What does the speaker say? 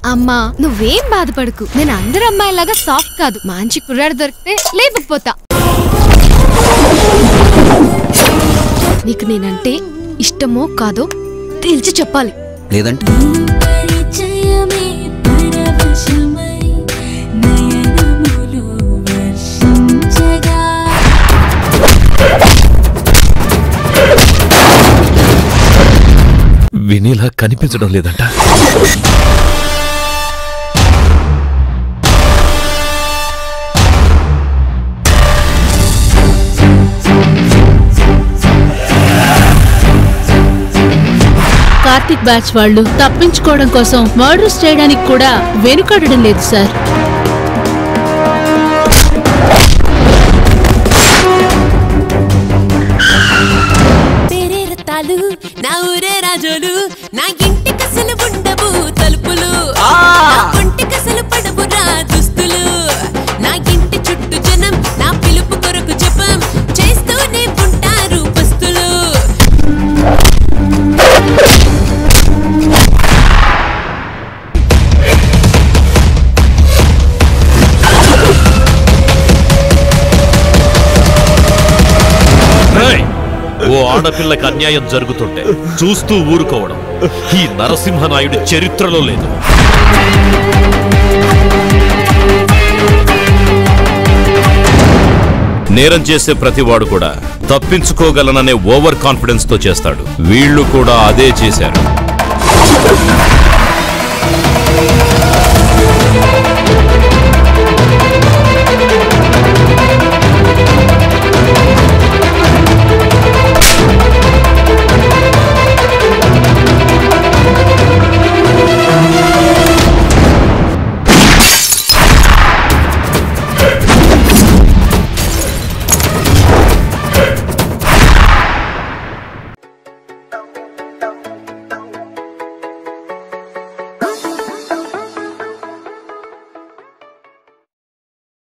అమ్మా నువ్వేం బాధపడకు నేను అందరు అమ్మాయిలాగా సాఫ్ట్ కాదు మంచి కుర్రాడు దొరికితే లేపకపోతా నీకు నేనంటే ఇష్టమో కాదో తేల్చి చెప్పాలి లేదంటే పరిచయమే పరవశమై నయనములు వర్షించగా వినేలా కనిపించడం లేదంట కార్తిక్ బ్యాచ్ వాళ్ళు తప్పించుకోవడం కోసం మర్డర్స్ చేయడానికి కూడా వెనుకాడడం లేదు సార్ పేరే రత్తాలు నా ఊరే రాజోలు నా ఇంటి కసలు ఉండవు తలుపులు నా ఒంటి కసలు పడవురా దుస్తులు నా ఇంటి చుట్టూ జనం నా పిలుపు కొరకు జపం చేస్తూనే ఉంటారు పస్తులు రేయ్! ఓ ఆడపిల్లకి అన్యాయం జరుగుతుంటే చూస్తూ ఊరుకోవడం ఈ నరసింహనాయుడు చరిత్రలో లేదు నేరం చేసే ప్రతివాడు కూడా తప్పించుకోగలననే ఓవర్ కాన్ఫిడెన్స్ తో చేస్తాడు వీళ్ళు కూడా అదే చేశారు